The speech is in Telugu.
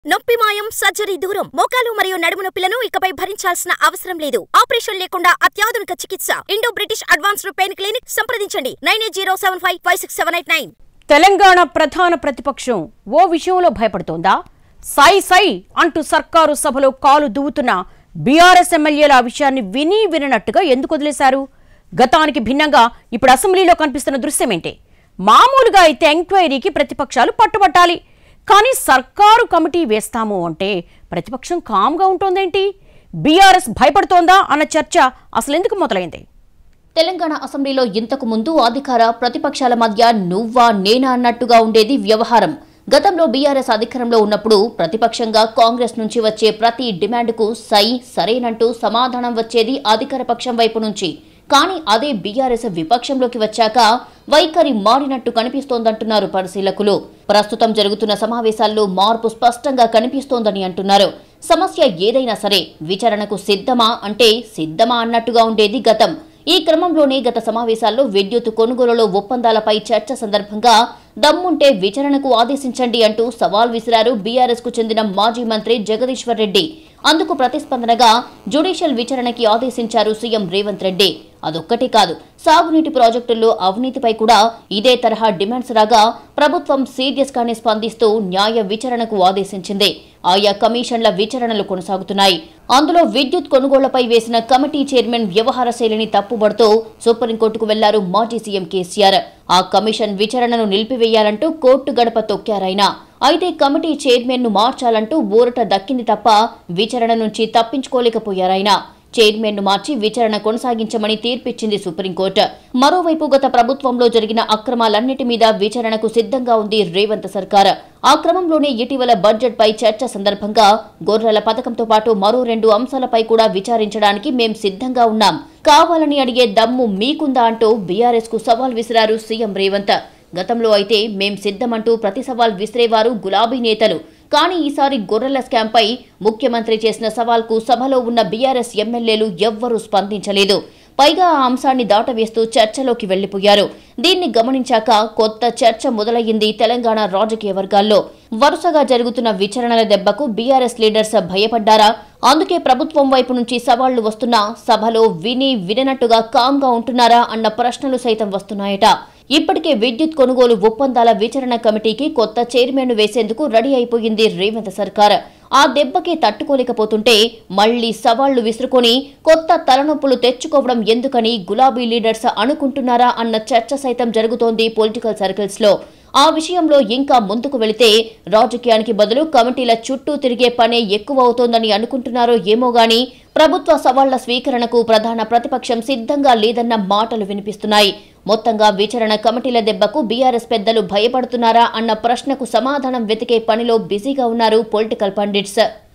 నొప్పి మాయం సర్జరీ దూరం మోకాలు మరియు నడుము నొప్పులను ఇకపై భరించాల్సిన అవసరం లేదు ఆపరేషన్ లేకుండా అత్యాధునిక చికిత్స Indo British advanced pain clinic సంప్రదించండి nine eight zero seven five five six seven eight nine Telangana ప్రధాన ప్రతిపక్షం ఓ విషయంలో భయపడుతోందా సై సై అంటూ సర్కారు సభలో కాలు దువ్వుతున్న బీఆర్ఎస్ ఎమ్మెల్యేల ఆ విషయాన్ని విని విననట్టుగా ఎందుకు వదిలేశారు గతానికి భిన్నంగా ఇప్పుడు అసెంబ్లీలో కనిపిస్తున్న దృశ్యమేంటి మామూలుగా అయితే ఎంక్వైరీకి ప్రతిపక్షాలు పట్టుబట్టాలి కానీ సర్కారు కమిటీ వేస్తాము అంటే ప్రతిపక్షం కామ్గా ఉంటోందేంటి బీఆర్ఎస్ భయపడుతోందా అన్న చర్చ అసలెందుకు మొదలైంది తెలంగాణ అసెంబ్లీలో ఇంతకు ముందు అధికార ప్రతిపక్షాల మధ్య నువ్వా నేనా అన్నట్టుగా ఉండేది వ్యవహారం గతంలో బీఆర్ఎస్ అధికారంలో ఉన్నప్పుడు ప్రతిపక్షంగా కాంగ్రెస్ నుంచి వచ్చే ప్రతి డిమాండ్కు సై సరేనంటూ సమాధానం వచ్చేది అధికార పక్షం వైపు నుంచి కానీ అదే బీఆర్ఎస్ విపక్షంలోకి వచ్చాక వైఖరి మారినట్టు కనిపిస్తోందంటున్నారు పరిశీలకులు ప్రస్తుతం జరుగుతున్న సమావేశాల్లో మార్పు స్పష్టంగా కనిపిస్తోందని అంటున్నారు సమస్య ఏదైనా సరే విచారణకు సిద్ధమా అంటే సిద్ధమా అన్నట్టుగా ఉండేది గతం ఈ క్రమంలోనే గత సమావేశాల్లో విద్యుత్ కొనుగోలులో ఒప్పందాలపై చర్చ సందర్భంగా దమ్ముంటే విచారణకు ఆదేశించండి అంటూ సవాల్ విసిరారు బీఆర్ఎస్ కు చెందిన మాజీ మంత్రి జగదీశ్వర్ రెడ్డి అందుకు ప్రతిస్పందనగా జ్యుడిషియల్ విచారణకి ఆదేశించారు సీఎం రేవంత్ రెడ్డి అదొక్కటే కాదు సాగునీటి ప్రాజెక్టుల్లో అవినీతిపై కూడా ఇదే తరహా డిమాండ్స్ రాగా ప్రభుత్వం సీరియస్ గానే స్పందిస్తూ న్యాయ విచారణకు ఆదేశించింది ఆయా కమిషన్ల విచారణలు కొనసాగుతున్నాయి అందులో విద్యుత్ కొనుగోళ్లపై వేసిన కమిటీ చైర్మన్ వ్యవహార శైలిని తప్పుబడుతూ సుప్రీంకోర్టుకు వెళ్లారు మాజీ సీఎం కేసీఆర్ ఆ కమిషన్ విచారణను నిలిపివేయాలంటూ కోర్టు గడప తొక్కారాయన అయితే కమిటీ చైర్మన్ ను మార్చాలంటూ ఊరట దక్కింది తప్ప విచారణ నుంచి తప్పించుకోలేకపోయారాయన చైర్మన్ ను మార్చి విచారణ కొనసాగించమని తీర్పిచ్చింది సుప్రీంకోర్టు మరోవైపు గత ప్రభుత్వంలో జరిగిన అక్రమాలన్నిటి మీద విచారణకు సిద్ధంగా ఉంది రేవంత్ సర్కార్ ఆ క్రమంలోనే ఇటీవల బడ్జెట్ పై చర్చ సందర్భంగా గొర్రెల పథకంతో పాటు మరో రెండు అంశాలపై కూడా విచారించడానికి మేం సిద్ధంగా ఉన్నాం కావాలని అడిగే దమ్ము మీకుందా అంటూ బీఆర్ఎస్ కు సవాల్ విసిరారు సీఎం రేవంత్ గతంలో అయితే మేం సిద్ధమంటూ ప్రతి సవాల్ విసిరేవారు గులాబీ నేతలు కానీ ఈసారి గొర్రెల స్కాంపై ముఖ్యమంత్రి చేసిన సవాల్కు సభలో ఉన్న బీఆర్ఎస్ ఎమ్మెల్యేలు ఎవ్వరూ స్పందించలేదు పైగా ఆ అంశాన్ని దాటవేస్తూ చర్చలోకి వెళ్లిపోయారు దీన్ని గమనించాక కొత్త చర్చ మొదలయ్యింది తెలంగాణ రాజకీయ వర్గాల్లో వరుసగా జరుగుతున్న విచారణల దెబ్బకు బీఆర్ఎస్ లీడర్స్ భయపడ్డారా అందుకే ప్రభుత్వం వైపు నుంచి సవాళ్లు వస్తున్నా సభలో విని విననట్టుగా కామ్గా ఉంటున్నారా అన్న ప్రశ్నలు సైతం వస్తున్నాయట ఇప్పటికే విద్యుత్ కొనుగోలు ఒప్పందాల విచారణ కమిటీకి కొత్త చైర్మన్ వేసేందుకు రెడీ అయిపోయింది రేవంత్ సర్కార్ ఆ దెబ్బకి తట్టుకోలేకపోతుంటే మళ్లీ సవాళ్లు విసురుకొని కొత్త తలనొప్పులు తెచ్చుకోవడం ఎందుకని గులాబీ లీడర్స్ అనుకుంటున్నారా అన్న చర్చ సైతం జరుగుతోంది పొలిటికల్ సర్కిల్స్ లో ఆ విషయంలో ఇంకా ముందుకు వెళితే రాజకీయానికి బదులు కమిటీల చుట్టూ తిరిగే పనే ఎక్కువ అవుతోందని అనుకుంటున్నారో ఏమో గాని ప్రభుత్వ సవాళ్ల స్వీకరణకు ప్రధాన ప్రతిపక్షం సిద్ధంగా లేదన్న మాటలు వినిపిస్తున్నాయి మొత్తంగా విచారణ కమిటీల దెబ్బకు బీఆర్ఎస్ పెద్దలు భయపడుతున్నారా అన్న ప్రశ్నకు సమాధానం వెతికే పనిలో బిజీగా ఉన్నారు పొలిటికల్ పండిట్స్